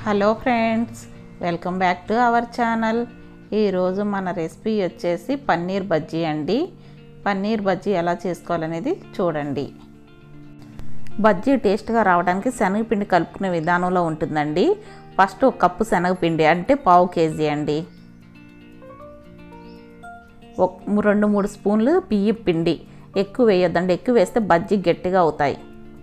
Hello friends welcome back to our channel ఈరోజు మన recipe వచ్చేసి పన్నీర్ బజ్జీ అండి పన్నీర్ బజ్జీ ఎలా చేసుకోవాలనేది చూడండి బజ్జీ టేస్ట్గా రావడానికి శనగపిండి కలుపుకునే విధానంలో ఉంటుందండి ఫస్ట్ ఒక కప్పు శనగపిండి అంటే పావు కేజీ అండి ఒక రెండు మూడు స్పూన్లు బియ్యం పిండి ఎక్కువ వేయొద్దండి ఎక్కువ వేస్తే బజ్జీ గట్టిగా అవుతాయి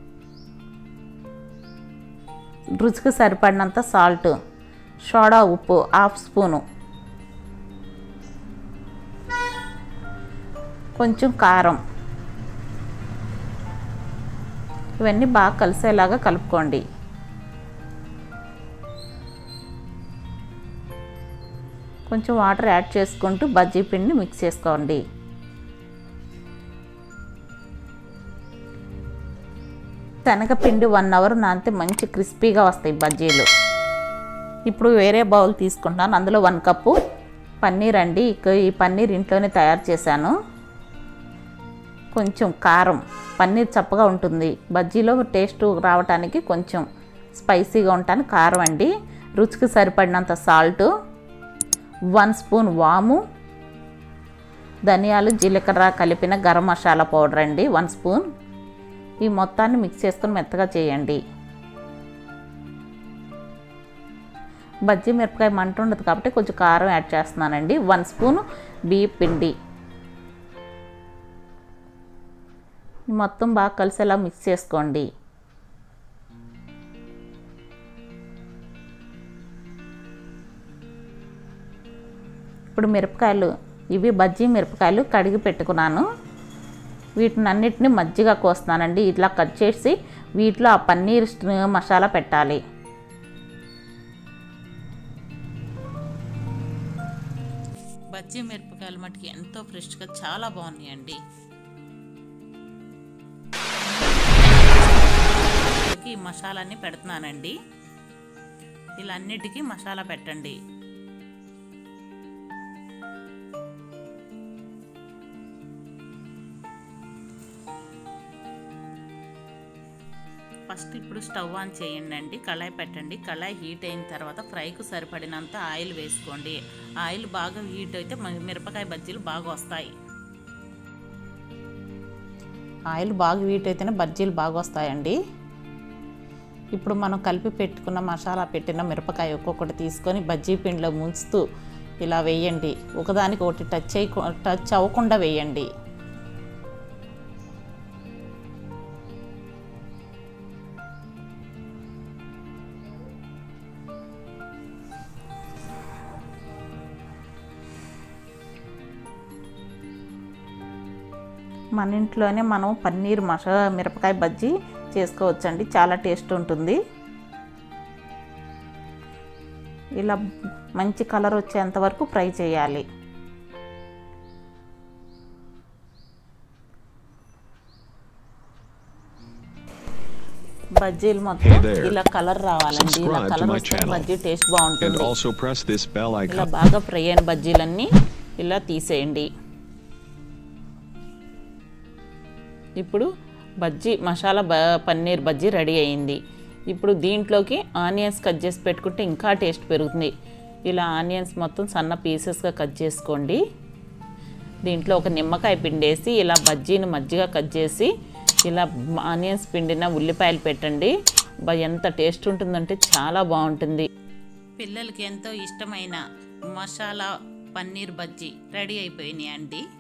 రుచికి సరిపడినంత సాల్ట్ సోడా ఉప్పు హాఫ్ స్పూను కొంచెం కారం ఇవన్నీ బాగా కలిసేలాగా కలుపుకోండి కొంచెం వాటర్ యాడ్ చేసుకుంటూ బజ్జీ పిండిని మిక్స్ చేసుకోండి శనగపిండి వన్ అవర్ నానితే మంచి క్రిస్పీగా వస్తాయి బజ్జీలు ఇప్పుడు వేరే బౌల్ తీసుకుంటాను అందులో వన్ కప్పు పన్నీర్ అండి ఇక ఈ పన్నీర్ ఇంట్లోనే తయారు చేశాను కొంచెం కారం పన్నీర్ చప్పగా ఉంటుంది బజ్జీలో టేస్ట్ రావడానికి కొంచెం స్పైసీగా ఉండటానికి కారం అండి రుచికి సరిపడినంత సాల్ట్ వన్ స్పూన్ వాము ధనియాలు జీలకర్ర కలిపిన గరం మసాలా పౌడర్ అండి వన్ స్పూన్ ఈ మొత్తాన్ని మిక్స్ చేసుకొని మెత్తగా చేయండి బజ్జీ మిరపకాయ మంట ఉండదు కాబట్టి కొంచెం కారం యాడ్ చేస్తున్నానండి వన్ స్పూన్ బియ్య పిండి మొత్తం బాగా కలిసేలా మిక్స్ చేసుకోండి ఇప్పుడు మిరపకాయలు ఇవి బజ్జీ మిరపకాయలు కడిగి పెట్టుకున్నాను వీటిని అన్నిటిని మజ్జిగ కోస్తున్నానండి ఇట్లా కట్ చేసి వీటిలో ఆ పన్నీర్ మసాలా పెట్టాలి బజ్జీ మిరపకాయలు మటుకి ఎంతో ఫ్రెష్గా చాలా బాగున్నాయండి ఈ మసాలాన్ని పెడుతున్నానండి ఇలా అన్నిటికీ మసాలా పెట్టండి ఫస్ట్ ఇప్పుడు స్టవ్ ఆన్ చేయండి అండి కళాయి పెట్టండి కళాయి హీట్ అయిన తర్వాత ఫ్రైకు సరిపడినంత ఆయిల్ వేసుకోండి ఆయిల్ బాగా హీట్ అయితే మిరపకాయ బజ్జీలు బాగా వస్తాయి ఆయిల్ బాగా హీట్ అయితేనే బజ్జీలు బాగా వస్తాయండి ఇప్పుడు మనం కలిపి పెట్టుకున్న మసాలా పెట్టిన మిరపకాయ ఒక్కొక్కటి తీసుకొని బజ్జీ పిండిలో ముంచుతూ ఇలా వేయండి ఒకదానికి ఒకటి టచ్ అయ్యి టచ్ అవ్వకుండా వేయండి మన ఇంట్లోనే మనం పన్నీర్ మసా మిరపకాయ బజ్జీ చేసుకోవచ్చండి చాలా టేస్ట్ ఉంటుంది ఇలా మంచి కలర్ వచ్చేంత వరకు ఫ్రై చేయాలి బజ్జీలు మొత్తం Hey there. ఇలా కలర్ రావాలండి ఇలా Subscribe to కలర్ my వస్తే channel. బజ్జీ టేస్ట్ And బాగుంటుంది also press this bell ఇలా icon. బాగా ఫ్రై అయిన బజ్జీలన్నీ ఇలా తీసేయండి ఇప్పుడు బజ్జీ మసాలా బ పన్నీర్ బజ్జీ రెడీ అయింది ఇప్పుడు దీంట్లోకి ఆనియన్స్ కట్ చేసి పెట్టుకుంటే ఇంకా టేస్ట్ పెరుగుతుంది ఇలా ఆనియన్స్ మొత్తం సన్న పీసెస్గా కట్ చేసుకోండి దీంట్లో ఒక నిమ్మకాయ పిండేసి ఇలా బజ్జీని మజ్జిగ కట్ చేసి ఇలా ఆనియన్స్ పిండిన ఉల్లిపాయలు పెట్టండి బా ఎంత టేస్ట్ ఉంటుందంటే చాలా బాగుంటుంది పిల్లలకి ఎంతో ఇష్టమైన మసాలా పన్నీర్ బజ్జీ రెడీ అయిపోయినాయి అండి